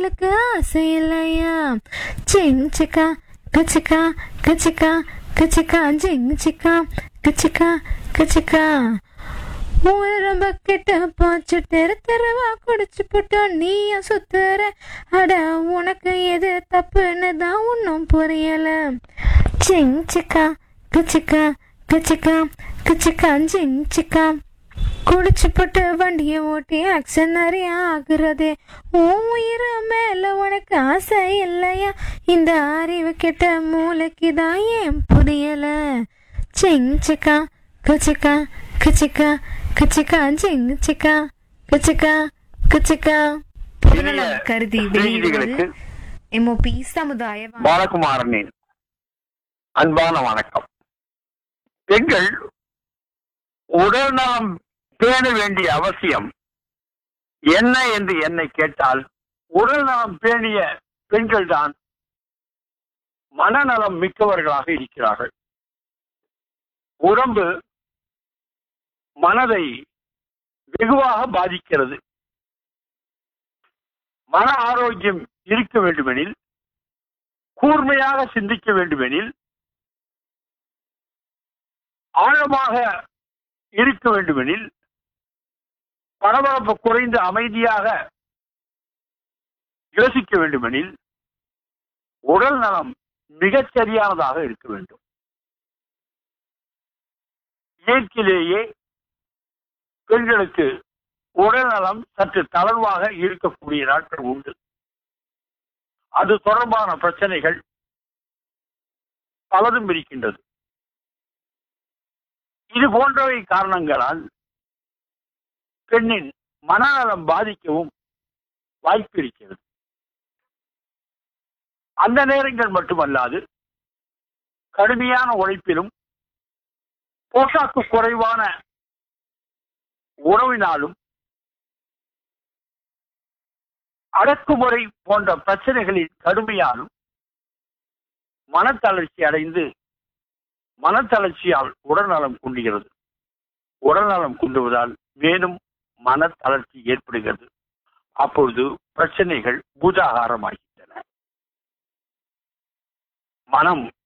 உங்களுக்கு ஆசை இல்லையா சிங் சிக்கா கச்சிக்கா கச்சிக்கா கச்சிக்கா ஜிங் சிக்கா கச்சிக்கா கச்சிக்கா உரம் பக்கெட்ட பாய்ச்சு தெரு தெருவா குடிச்சு போட்டோம் நீயும் சுத்துற அட உனக்கு எது தப்புன்னு தான் ஒன்றும் புரியல சிங் சிக்கா கச்சிக்கா கச்சிக்கா கச்சிக்கா ஜிங் சிக்கா குடிச்சு போட்டு வண்டியை ஓட்டி ஆக்சன் நிறைய ஆகுறதே உன் உயிர் மேல உனக்கு ஆசை இல்லையா இந்த அறிவு கெட்ட மூளைக்கு தான் ஏன் புரியல சிங் சிக்கா கச்சிக்கா கச்சிக்கா கச்சிக்கா சிங் சிக்கா கச்சிக்கா கச்சிக்கா பொதுநலம் கருதி வெளியிடுவது செய்திகளுக்கு எம்ஓபி சமுதாய வானொலி. பாலகுமாரனின் அன்பான வணக்கம் பெண்கள் உடல் நலம் பேண வேண்டிய அவசியம் என்ன என்று என்னை கேட்டால் உடல் நலம் பேணிய பெண்கள் தான் மனநலம் மிக்கவர்களாக இருக்கிறார்கள் உடம்பு மனதை வெகுவாக பாதிக்கிறது மன ஆரோக்கியம் இருக்க வேண்டுமெனில் கூர்மையாக சிந்திக்க வேண்டுமெனில் ஆழமாக இருக்க வேண்டுமெனில் பரபரப்பு குறைந்து அமைதியாக யோசிக்க வேண்டுமெனில் உடல் நலம் மிகச் சரியானதாக இருக்க வேண்டும் இயற்கையிலேயே பெண்களுக்கு உடல் நலம் சற்று தளர்வாக இருக்கக்கூடிய நாட்கள் உண்டு அது தொடர்பான பிரச்சனைகள் பலதும் இருக்கின்றது இது போன்றவை காரணங்களால் பெண்ணின் மனநலம் பாதிக்கவும் வாய்ப்பு இருக்கிறது அந்த நேரங்கள் மட்டுமல்லாது கடுமையான உழைப்பிலும் போஷாக்கு குறைவான உறவினாலும் அடக்குமுறை போன்ற பிரச்சனைகளின் கடுமையாலும் மனத்தளர்ச்சி அடைந்து மனத்தளர்ச்சியால் உடல்நலம் குண்டுகிறது உடல்நலம் குண்டுவதால் மேலும் மனத்தளர்ச்சி ஏற்படுகிறது அப்பொழுது பிரச்சனைகள் பூதாகாரமாகின்றன மனம்